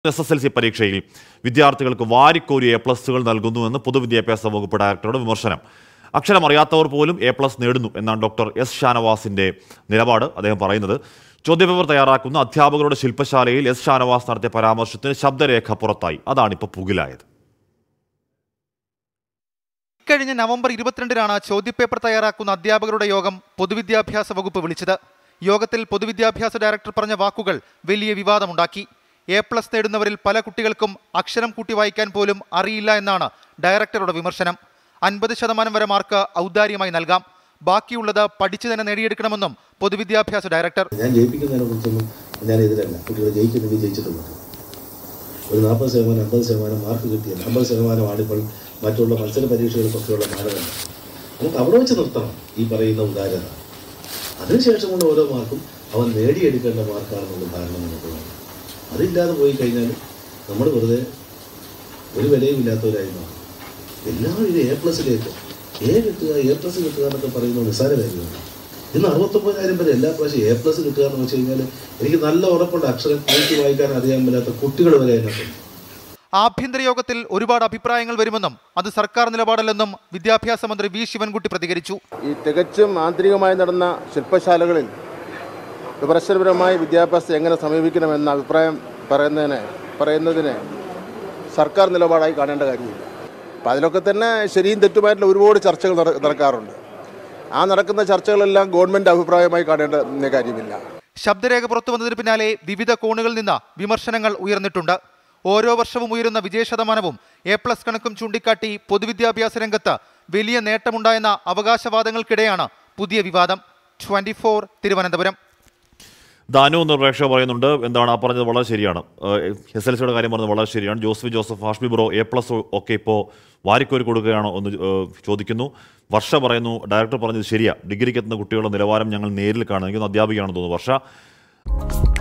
S S L C പരീക്ഷയിൽ വിദ്യാർത്ഥികൾക്ക് വാരിക്കോരി എ പ്ലസുകൾ നൽകുന്നുവെന്ന് പൊതുവിദ്യാഭ്യാസ വകുപ്പ് ഡയറക്ടറുടെ വിമർശനം അക്ഷരം അറിയാത്തവർ പോലും എ പ്ലസ് നേടുന്നു എന്നാണ് ഡോക്ടർ എസ് ഷാനവാസിന്റെ നിലപാട് അദ്ദേഹം പറയുന്നത് ചോദ്യപേപ്പർ തയ്യാറാക്കുന്ന അധ്യാപകരുടെ ശില്പശാലയിൽ എസ് ഷാനവാസ് നടത്തിയ പരാമർശത്തിന് ശബ്ദരേഖ പുറത്തായി അതാണിപ്പോൾ പുകിലായത് ഇക്കഴിഞ്ഞ നവംബർ ഇരുപത്തിരണ്ടിനാണ് ചോദ്യപേപ്പർ തയ്യാറാക്കുന്ന അധ്യാപകരുടെ യോഗം പൊതുവിദ്യാഭ്യാസ വകുപ്പ് വിളിച്ചത് യോഗത്തിൽ പൊതുവിദ്യാഭ്യാസ ഡയറക്ടർ പറഞ്ഞ വാക്കുകൾ വലിയ വിവാദമുണ്ടാക്കി എ പ്ലസ് നേടുന്നവരിൽ പല കുട്ടികൾക്കും അക്ഷരം കൂട്ടി വായിക്കാൻ പോലും അറിയില്ല എന്നാണ് ഡയറക്ടറുടെ വിമർശനം അൻപത് ശതമാനം വരെ മാർക്ക് ഔദാര്യമായി നൽകാം ബാക്കിയുള്ളത് പഠിച്ചു തന്നെ നേടിയെടുക്കണമെന്നും പൊതുവിദ്യാഭ്യാസ ഡയറക്ടർ ഞാൻ ജയിപ്പിക്കുന്നതിനെ കുറിച്ചൊന്നും ഞാൻ എതിരല്ല കുട്ടികൾ ജയിക്കുന്നെങ്കിൽ ജയിച്ചിട്ടുണ്ട് ഒരു നാൽപ്പത് ശതമാനം അമ്പത് ശതമാനം മാർക്ക് കിട്ടിയാൽ അമ്പത് ശതമാനമാണ് ഇപ്പോൾ മറ്റുള്ള മത്സര പരീക്ഷകൾക്കൊക്കെയുള്ള മാനദണ്ഡം നമുക്ക് അവിടെ വെച്ച് നിർത്തണം ഈ പറയുന്ന ഉദാഹരണ അതിനുശേഷമുള്ള ഓരോ മാർക്കും അവൻ നേടിയെടുക്കേണ്ട മാർക്കാണെന്നുള്ള ധാരണ നമുക്ക് വേണം അതില്ലാതെ പോയി കഴിഞ്ഞാൽ നമ്മൾ വെറുതെ ഒരു വിലയും ഇല്ലാത്തവരായി മാറും എല്ലാവരും ഇത് എ പ്ലസിലേക്ക് എ കിട്ടുക എ പ്ലസ് കിട്ടുക എന്നൊക്കെ പറയുന്നത് നിസ്സാര കാര്യമാണ് ഇന്ന് അറുപത്തൊമ്പതിനായിരം പേര് എല്ലാ പ്രാവശ്യം എ പ്ലസ് കിട്ടുക എന്ന് വെച്ച് കഴിഞ്ഞാൽ എനിക്ക് നല്ല ഉറപ്പുണ്ട് അക്ഷരം കൂട്ടി വായിക്കാൻ അറിയാൻ മേലാത്ത കുട്ടികൾ വരെ അതിനകത്തുണ്ട് ആഭ്യന്തര യോഗത്തിൽ ഒരുപാട് അഭിപ്രായങ്ങൾ വരുമെന്നും അത് സർക്കാർ നിലപാടല്ലെന്നും വിദ്യാഭ്യാസ മന്ത്രി വി ശിവൻകുട്ടി പ്രതികരിച്ചു ഈ തികച്ചും ആന്തരികമായി നടന്ന ശില്പശാലകളിൽ വിമർശനപരമായി വിദ്യാഭ്യാസത്തെ എങ്ങനെ സമീപിക്കണമെന്ന അഭിപ്രായം പറയുന്നതിന് പറയുന്നതിന് സർക്കാർ നിലപാടായി കാണേണ്ട കാര്യമില്ല അപ്പം അതിലൊക്കെ തന്നെ ശരിയും തെറ്റുമായിട്ടുള്ള ഒരുപാട് ചർച്ചകൾ നട- നടക്കാറുണ്ട് ആ നടക്കുന്ന ചർച്ചകളെല്ലാം ഗവൺമെൻറ് അഭിപ്രായമായി കാണേണ്ട കാര്യമില്ല ശബ്ദരേഖ പുറത്തു വന്നതിന് പിന്നാലെ വിവിധ കോണുകളിൽ നിന്ന് വിമർശനങ്ങൾ ഉയർന്നിട്ടുണ്ട് ഓരോ വർഷവും ഉയരുന്ന വിജയ ശതമാനവും എ പ്ലസ് കണക്കും ചൂണ്ടിക്കാട്ടി പൊതുവിദ്യാഭ്യാസ രംഗത്ത് വലിയ നേട്ടമുണ്ടായെന്ന അവകാശവാദങ്ങൾക്കിടെയാണ് പുതിയ വിവാദം ട്വന്റി തിരുവനന്തപുരം ദാനു എന്ന് പ്രേക്ഷകർ പറയുന്നുണ്ട് എന്താണ് ആ പറഞ്ഞത് വളരെ ശരിയാണ് എസ് എൽ സിയുടെ കാര്യം പറഞ്ഞത് വളരെ ശരിയാണ് Joseph Joseph Hashmi bro A plus ഒക്കെ ഇപ്പോൾ വാരിക്കോരി കൊടുക്കുകയാണോ എന്ന് ഏഹ്, ചോദിക്കുന്നു വർഷ പറയുന്നു ഡയറക്ടർ പറഞ്ഞത് ശരിയാ ഡിഗ്രിക്ക് എത്തുന്ന കുട്ടികളുടെ നിലവാരം ഞങ്ങൾ നേരിൽ കാണുന്നു എനിക്ക് തോന്നുന്നു അധ്യാപികയാണെന്ന് തോന്നുന്നു വർഷ